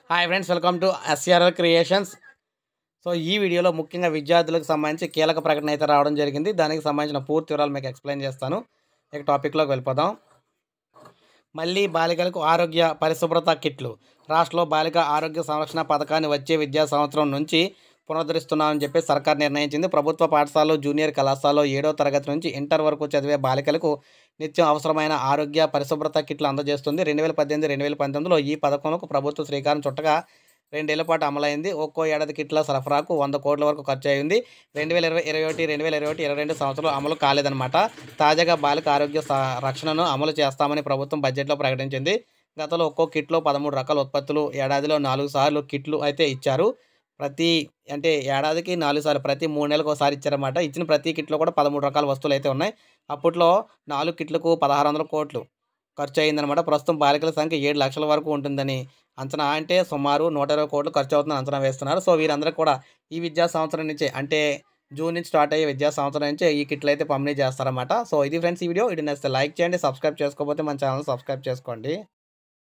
hi friends welcome to S R L creations so ఈ వీడియోలో ముఖ్యంగా విద్యార్థులకు సంబంధించి కీలక ప్రకటన అయితే రావడం జరిగింది దానికి సంబంధించిన పూర్తి వివరాలు మీకు ఎక్స్ప్లెయిన్ చేస్తాను ఇక టాపిక్లోకి వెళ్ళిపోదాం మళ్ళీ బాలికలకు ఆరోగ్య పరిశుభ్రత కిట్లు రాష్ట్రంలో బాలిక ఆరోగ్య సంరక్షణ పథకాన్ని వచ్చే విద్యా సంవత్సరం నుంచి పునరుద్ధరిస్తున్నామని చెప్పి సర్కార్ నిర్ణయించింది ప్రభుత్వ పాఠశాలలో జూనియర్ కళాశాలలో ఏడో తరగతి నుంచి ఇంటర్ వరకు చదివే బాలికలకు నిత్యం అవసరమైన ఆరోగ్య పరిశుభ్రత కిట్లు అందజేస్తుంది రెండు వేల పద్దెనిమిది రెండు వేల పంతొమ్మిదిలో ఈ పథకంకు ప్రభుత్వ శ్రీకారం చుట్టగా రెండేళ్ల పాటు అమలైంది ఒక్కో ఏడాది కిట్ల సరఫరాకు వంద కోట్ల వరకు ఖర్చు అయింది రెండు వేల ఇరవై ఇరవై ఒకటి రెండు వేల ఇరవై ఒకటి ఇరవై రెండు సంవత్సరాలు అమలు కాలేదన్నమాట తాజాగా బాలిక ఆరోగ్య స- రక్షణను అమలు చేస్తామని ప్రభుత్వం బడ్జెట్లో ప్రకటించింది గతంలో ఒక్కో కిట్లో పదమూడు రకాల ఉత్పత్తులు ఏడాదిలో నాలుగు సార్లు కిట్లు అయితే ఇచ్చారు ప్రతి అంటే ఏడాదికి నాలుగు సార్లు ప్రతి మూడు నెలలకు ఒకసారి ఇచ్చారన్నమాట ఇచ్చిన ప్రతి కిట్లో కూడా పదమూడు రకాల వస్తువులు అయితే ఉన్నాయి అప్పట్లో నాలుగు కిట్లకు పదహారు వందల కోట్లు ఖర్చు అయిందనమాట ప్రస్తుతం బాలికల సంఖ్య ఏడు లక్షల వరకు ఉంటుందని అంచనా అంటే సుమారు నూట ఇరవై కోట్లు ఖర్చు అవుతుందని అంచనా వేస్తున్నారు సో వీరందరూ కూడా ఈ విద్యా సంవత్సరం నుంచే అంటే జూన్ నుంచి స్టార్ట్ అయ్యే విద్యా సంవత్సరం నుంచే ఈ కిట్లు అయితే పంపిణీ చేస్తారన్నమాట సో ఇది ఫ్రెండ్స్ ఈ వీడియో ఇది నచ్చితే లైక్ చేయండి సబ్స్క్రైబ్ చేసుకోకపోతే మన ఛానల్ సబ్స్క్రైబ్ చేసుకోండి